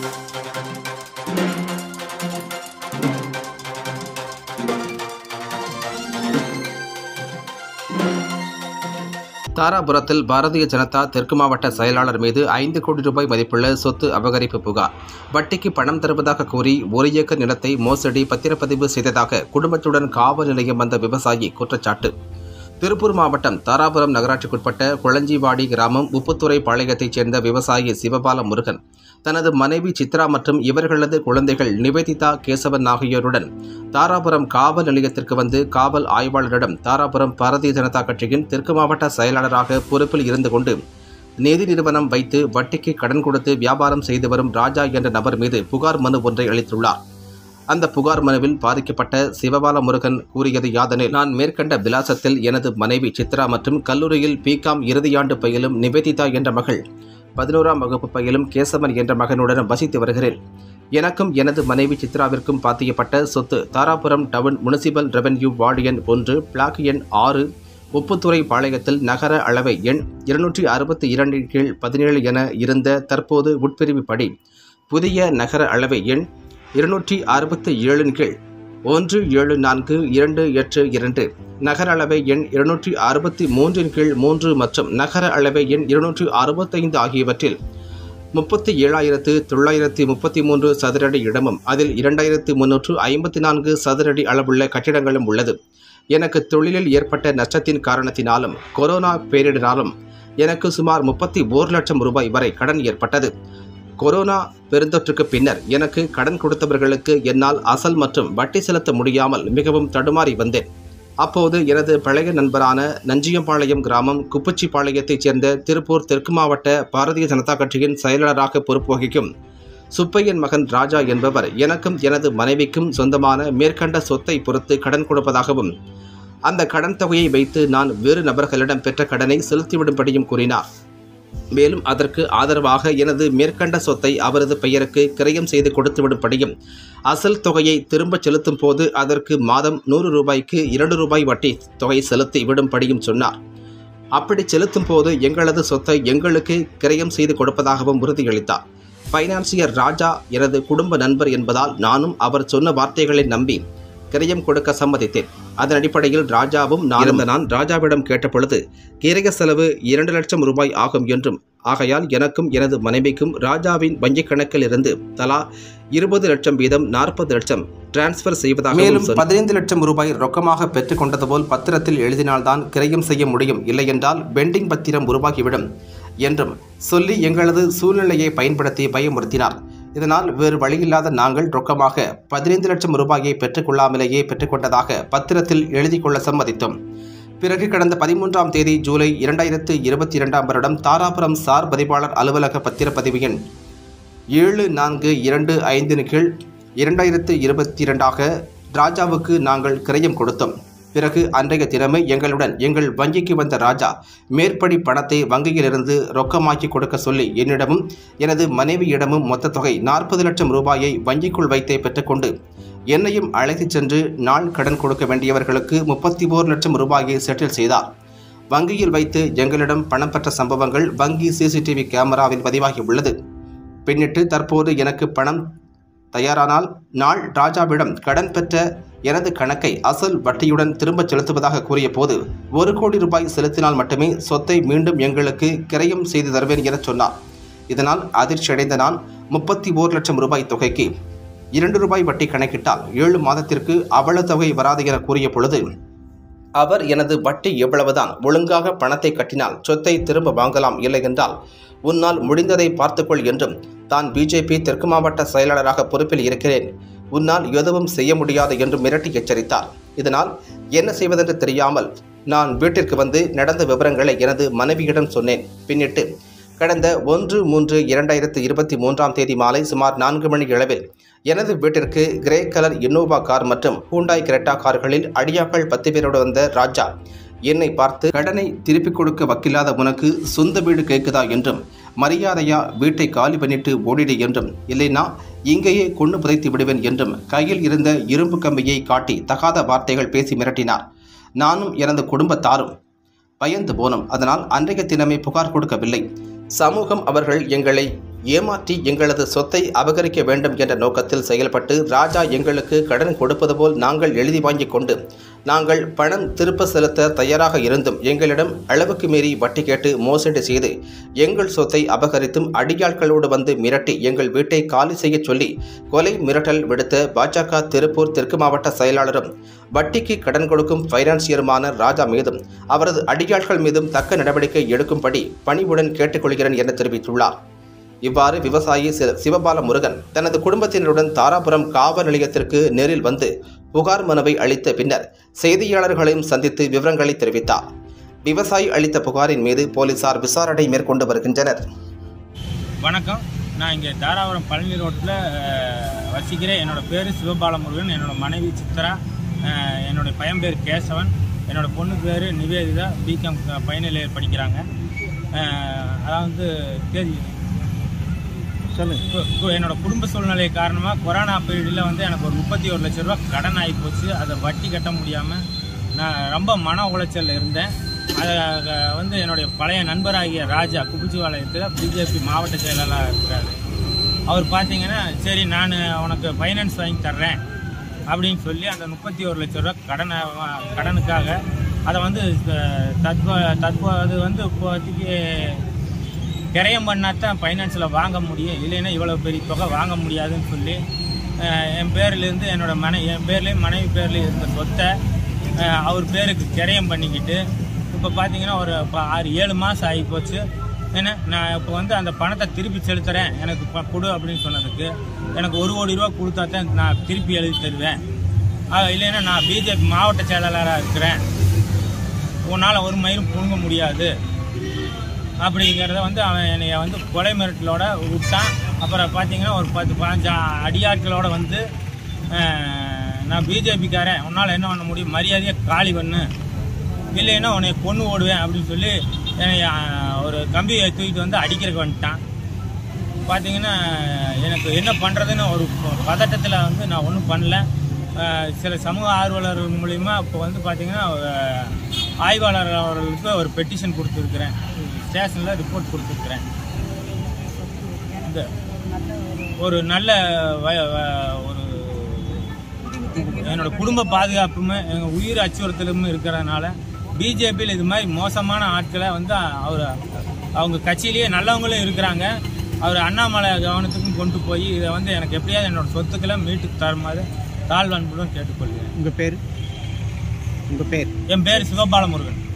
தாராபுரத்தில் பாரதிய ஜனதா தெற்கு மாவட்ட செயலாளர் மீது ஐந்து கோடி ரூபாய் மதிப்புள்ள சொத்து அபகரிப்பு புகார் வட்டிக்கு பணம் தருவதாக கூறி ஒரு ஏக்கர் நிலத்தை மோசடி பத்திரப்பதிவு செய்ததாக குடும்பத்துடன் காவல் நிலையம் வந்த விவசாயி குற்றச்சாட்டு திருப்பூர் மாவட்டம் தாராபுரம் நகராட்சிக்குட்பட்ட குளஞ்சிவாடி கிராமம் உப்புத்துறை பாளையத்தைச் சேர்ந்த விவசாயி சிவபால முருகன் தனது மனைவி சித்ரா மற்றும் இவர்களது குழந்தைகள் நிவேதிதா கேசவன் ஆகியோருடன் தாராபுரம் காவல் நிலையத்திற்கு வந்து காவல் ஆய்வாளரிடம் தாராபுரம் பாரதிய ஜனதா கட்சியின் தெற்கு மாவட்ட செயலாளராக பொறுப்பில் இருந்து கொண்டு நிதி நிறுவனம் வைத்து வட்டிக்கு கடன் கொடுத்து வியாபாரம் செய்து வரும் ராஜா என்ற நபர் மீது புகார் மனு ஒன்றை அளித்துள்ளார் அந்த புகார் மனுவில் பாதிக்கப்பட்ட சிவபால முருகன் கூறியது யாதெனில் நான் மேற்கண்ட விலாசத்தில் எனது மனைவி சித்ரா மற்றும் கல்லூரியில் பிகாம் இறுதியாண்டு பயிலும் நிவேதிதா என்ற மகள் பதினோராம் வகுப்பு பயிலும் கேசவன் என்ற மகனுடன் வசித்து வருகிறேன் எனக்கும் எனது மனைவி சித்ராவிற்கும் பாத்தியப்பட்ட சொத்து Dharapuram town municipal revenue ward எண் ஒன்று பிளாக் எண் ஆறு உப்புத்துறை பாளையத்தில் நகர அளவை எண் இருநூற்றி அறுபத்தி இரண்டின் கீழ் பதினேழு என இருந்த தற்போது உட்பிரிவுப்படி புதிய நகர அளவை எண் இருநூற்றி அறுபத்தி ஏழின் கீழ் ஒன்று ஏழு நான்கு இரண்டு எட்டு இரண்டு நகர அளவை எண் இருநூற்றி அறுபத்தி மூன்றின் கீழ் மூன்று மற்றும் நகர அளவை எண் இருநூற்றி அறுபத்தைந்து ஆகியவற்றில் முப்பத்தி ஏழாயிரத்து தொள்ளாயிரத்தி முப்பத்தி மூன்று சதுரடி இடமும் அதில் இரண்டாயிரத்து முன்னூற்று ஐம்பத்தி நான்கு சதுரடி அளவுள்ள கட்டிடங்களும் உள்ளது எனக்கு தொழிலில் ஏற்பட்ட நஷ்டத்தின் காரணத்தினாலும் கொரோனா பேரிடராலும் எனக்கு சுமார் முப்பத்தி ஓர் லட்சம் ரூபாய் வரை கடன் ஏற்பட்டது கொரோனா பெருந்தொற்றுக்கு பின்னர் எனக்கு கடன் கொடுத்தவர்களுக்கு என்னால் அசல் மற்றும் வட்டி செலுத்த முடியாமல் மிகவும் தடுமாறி வந்தேன் அப்போது எனது பழைய நண்பரான நஞ்சியம்பாளையம் கிராமம் குப்பச்சிப்பாளையத்தைச் சேர்ந்த திருப்பூர் தெற்கு மாவட்ட பாரதிய ஜனதா கட்சியின் செயலாளராக பொறுப்பு வகிக்கும் சுப்பையன் மகன் ராஜா என்பவர் எனக்கும் எனது மனைவிக்கும் சொந்தமான மேற்கண்ட சொத்தை பொறுத்து கடன் கொடுப்பதாகவும் அந்த கடன் தொகையை வைத்து நான் வேறு நபர்களிடம் பெற்ற கடனை செலுத்திவிடும்படியும் கூறினார் மேலும் அதற்கு ஆதரவாக எனது மேற்கண்ட சொத்தை அவரது பெயருக்கு கிரயம் செய்து கொடுத்துவிடும்படியும் அசல் தொகையை திரும்பச் செலுத்தும் போது அதற்கு மாதம் நூறு ரூபாய்க்கு இரண்டு ரூபாய் வட்டி தொகை செலுத்தி விடும்படியும் சொன்னார் அப்படி செலுத்தும் போது எங்களது சொத்தை எங்களுக்கு கிரயம் செய்து கொடுப்பதாகவும் உறுதியளித்தார் பைனான்சியர் ராஜா எனது குடும்ப நண்பர் என்பதால் நானும் அவர் சொன்ன வார்த்தைகளை நம்பி கிரயம் கொடுக்க சம்மதித்தேன் அதன் அடிப்படையில் ராஜாவும் நான் இருந்த நான் ராஜாவிடம் கேட்டபொழுது கிரய செலவு இரண்டு லட்சம் ரூபாய் ஆகும் என்றும் ஆகையால் எனக்கும் எனது மனைவிக்கும் ராஜாவின் வங்கிக் கணக்கில் இருந்து தலா இருபது லட்சம் வீதம் நாற்பது லட்சம் டிரான்ஸ்ஃபர் செய்வதாக மேலும் பதினைந்து லட்சம் ரூபாய் ரொக்கமாக பெற்றுக் கொண்டது போல் பத்திரத்தில் எழுதினால்தான் கிரயம் செய்ய முடியும் இல்லையென்றால் பெண்டிங் பத்திரம் உருவாகிவிடும் என்றும் சொல்லி எங்களது சூழ்நிலையை பயன்படுத்தி பயமுறுத்தினார் இதனால் வேறு வழியில்லாத நாங்கள் ரொக்கமாக பதினைந்து லட்சம் ரூபாயை பெற்றுக்கொள்ளாமலேயே பெற்றுக்கொண்டதாக பத்திரத்தில் எழுதி கொள்ள சம்மதித்தோம் பிறகு கடந்த பதிமூன்றாம் தேதி ஜூலை இரண்டாயிரத்து இருபத்தி இரண்டாம் வருடம் தாராபுரம் சார் பதிவாளர் அலுவலக பத்திரப்பதிவு எண் ஏழு நான்கு இரண்டு ஐந்தின் கீழ் இரண்டாயிரத்து இருபத்தி இரண்டாக ராஜாவுக்கு நாங்கள் கிரயம் கொடுத்தோம் பிறகு அன்றைய தினமே எங்களுடன் எங்கள் வங்கிக்கு வந்த ராஜா மேற்படி பணத்தை வங்கியிலிருந்து ரொக்கமாக்கி கொடுக்க சொல்லி என்னிடமும் எனது மனைவியிடமும் மொத்த தொகை நாற்பது லட்சம் ரூபாயை வங்கிக்குள் வைத்தே பெற்றுக்கொண்டு என்னையும் அழைத்துச் சென்று நாள் கடன் கொடுக்க வேண்டியவர்களுக்கு முப்பத்தி ஓர் லட்சம் ரூபாயை செட்டில் செய்தார் வங்கியில் வைத்து எங்களிடம் பணம் பெற்ற சம்பவங்கள் வங்கி சிசிடிவி கேமராவில் பதிவாகி உள்ளது பின்னிட்டு தற்போது எனக்கு பணம் தயாரானால் நாள் ராஜாவிடம் கடன் பெற்ற எனது கணக்கை அசல் வட்டியுடன் திரும்பச் செலுத்துவதாக கூறிய போது ஒரு கோடி ரூபாய் செலுத்தினால் மட்டுமே சொத்தை மீண்டும் எங்களுக்கு கிரயம் செய்து தருவேன் என சொன்னார் இதனால் அதிர்ச்சியடைந்த நான் முப்பத்தி ஓர் லட்சம் ரூபாய் தொகைக்கு இரண்டு ரூபாய் வட்டி கணக்கிட்டால் ஏழு மாதத்திற்கு அவ்வளவு தொகை வராது என கூறிய பொழுது அவர் எனது வட்டி எவ்வளவுதான் ஒழுங்காக பணத்தை கட்டினால் சொத்தை திரும்ப வாங்கலாம் இல்லை என்றால் உன்னால் முடிந்ததை பார்த்துக்கொள் என்றும் தான் பிஜேபி தெற்கு மாவட்ட செயலாளராக பொறுப்பில் இருக்கிறேன் உன்னால் எதுவும் செய்ய முடியாது என்று மிரட்டி எச்சரித்தார் இதனால் என்ன செய்வதென்று தெரியாமல் நான் வீட்டிற்கு வந்து நடந்த விவரங்களை எனது மனைவியிடம் சொன்னேன் பின்னிட்டு கடந்த ஒன்று மூன்று இரண்டாயிரத்து இருபத்தி மூன்றாம் தேதி மாலை சுமார் நான்கு மணி அளவில் எனது வீட்டிற்கு கிரே கலர் இன்னோவா கார் மற்றும் ஹூண்டாய் கிரெட்டா கார்களில் அடியாக்கள் பத்து பேரோடு வந்த ராஜா என்னை பார்த்து கடனை திருப்பிக் கொடுக்க வக்கில்லாத உனக்கு சொந்த வீடு கேட்குதா என்றும் மரியாதையா வீட்டை காலி பண்ணிட்டு ஓடிடு என்றும் இல்லைனா இங்கேயே கொண்டு புதைத்து விடுவேன் என்றும் கையில் இருந்த இரும்பு கம்பியை காட்டி தகாத வார்த்தைகள் பேசி மிரட்டினார் நானும் எனது குடும்பத்தாரும் பயந்து போனோம் அதனால் அன்றைய தினமே புகார் கொடுக்கவில்லை சமூகம் அவர்கள் எங்களை ஏமாற்றி எங்களது சொத்தை அபகரிக்க வேண்டும் என்ற நோக்கத்தில் செயல்பட்டு ராஜா எங்களுக்கு கடன் கொடுப்பது போல் நாங்கள் எழுதி வாங்கிக் கொண்டு நாங்கள் பணம் திருப்ப செலுத்த தயாராக இருந்தும் எங்களிடம் அளவுக்கு மீறி வட்டி கேட்டு மோசடி செய்து எங்கள் சொத்தை அபகரித்தும் அடியாட்களோடு வந்து மிரட்டி எங்கள் வீட்டை காலி செய்யச் சொல்லி கொலை மிரட்டல் விடுத்த பாஜக திருப்பூர் தெற்கு மாவட்ட செயலாளரும் வட்டிக்கு கடன் கொடுக்கும் பைனான்சியருமான ராஜா மீதும் அவரது அடியாட்கள் மீதும் தக்க நடவடிக்கை எடுக்கும்படி பணிவுடன் கேட்டுக்கொள்கிறேன் என தெரிவித்துள்ளார் இவ்வாறு விவசாயி சி- சிவபால முருகன் தனது குடும்பத்தினருடன் தாராபுரம் காவல் நிலையத்திற்கு நேரில் வந்து புகார் மனுவை அளித்த பின்னர் செய்தியாளர்களையும் சந்தித்து விவரங்களை தெரிவித்தார் விவசாயி அளித்த புகாரின் மீது போலீசார் விசாரணை மேற்கொண்டு வருகின்றனர் வணக்கம் நான் இங்கே தாராபுரம் பழனி ரோட்டில் வசிக்கிறேன் என்னோட பேர் சிவபாலமுருகன் என்னோட மனைவி சித்ரா அஹ், என்னோட பையன் பேர் கேசவன் என்னோட பொண்ணு பேர் நிவேதிதா பிகாம் ஃபைனல் இயர் படிக்கிறாங்க அஹ், அதான் வந்து தேதி சொல்லுங்க என்னோட குடும்ப சூழ்நிலை காரணமாக கொரோனா பீரியடில் வந்து எனக்கு ஒரு முப்பத்தி ஒரு லட்ச ரூபா கடன் ஆகி போச்சு அதை வட்டி கட்ட முடியாமல் நான் ரொம்ப மன உளைச்சலில் இருந்தேன் அதை அஹ், வந்து என்னுடைய பழைய நண்பராகிய ராஜா குபிச்சிபாளையத்தில் பிஜேபி மாவட்ட செயலாளராக இருக்கிறாரு அவர் பார்த்தீங்கன்னா சரி நான் உனக்கு ஃபைனான்ஸ் வாங்கி தர்றேன் அப்படின்னு சொல்லி அந்த முப்பத்தி ஒரு லட்ச ரூபா கடனை வா- கடனுக்காக அதை வந்து அஹ், தற்போ தற்போ அது வந்து இப்போதைக்கு கிரயம் பண்ணாதான் ஃபைனான்ஸில் வாங்க முடியும் இல்லைன்னா இவ்வளோ பெரிய தொகை வாங்க முடியாதுன்னு சொல்லி அஹ், என் பேர்லேருந்து என்னோட மனை என் பேர்லேயும் மனைவி பேர்லேயும் இருந்த சொத்தை அஹ், அவர் பேருக்கு கிரயம் பண்ணிக்கிட்டு இப்போ பார்த்தீங்கன்னா ஒரு ப- ஆறு ஏழு மாதம் ஆகி போச்சு ஏன்னா நான் இப்போ வந்து அந்த பணத்தை திருப்பி செலுத்துறேன் எனக்கு ப- கொடு அப்படின்னு சொன்னதுக்கு எனக்கு ஒரு கோடி ரூபா கொடுத்தா தான் நான் திருப்பி எழுதி தருவேன் அஹ், இல்லைன்னா நான் பிஜேபி மாவட்ட செயலாளராக இருக்கிறேன் உன்னால் ஒரு மயிரும் புழுங்க முடியாது அப்படிங்கிறத வந்து அவன் என்னைய வந்து கொலை மிரட்டலோட விட்டான் அப்புறம் பார்த்தீங்கன்னா ஒரு பத்து பதினஞ்சு அடியாட்களோட வந்து அஹ், நான் பிஜேபிக்காரன் உன்னால் என்ன பண்ண முடியும் மரியாதையாக காலி பண்ணு இல்லைன்னா உன்னை பொண்ணு ஓடுவேன் அப்படின்னு சொல்லி என்னை அஹ், ஒரு கம்பியை தூக்கிட்டு வந்து அடிக்கிறதுக்கு வந்துட்டான் பார்த்தீங்கன்னா எனக்கு என்ன பண்ணுறதுன்னு ஒரு பதட்டத்தில் வந்து நான் ஒன்றும் பண்ணல அஹ் சில சமூக ஆர்வலர்கள் மூலிமா இப்போ வந்து பார்த்தீங்கன்னா அஹ், ஆய்வாளர் அவர்களுக்கு ஒரு பெட்டிஷன் கொடுத்துருக்குறேன் ஸ்டேஷனில் ரிப்போர்ட் கொடுத்துருக்குறேன் இந்த ஒரு நல்ல வ- வ- ஒரு என்னோட குடும்ப பாதுகாப்புமே எங்கள் உயிர் அச்சுறுத்தலும் இருக்கிறதுனால பிஜேபியில் இது மாதிரி மோசமான ஆட்களை வந்து அவர் அவங்க கட்சியிலேயே நல்லவங்களும் இருக்கிறாங்க அவர் அண்ணாமலை கவனத்துக்கும் கொண்டு போய் இதை வந்து எனக்கு எப்படியாவது என்னோட சொத்துக்களை மீட்டு தருமாறு தாழ்வன்புடன் கேட்டுக்கொள்கிறேன் உங்கள் பேர் உங்கள் பேர் என் பேர் சிவபாலமுருகன்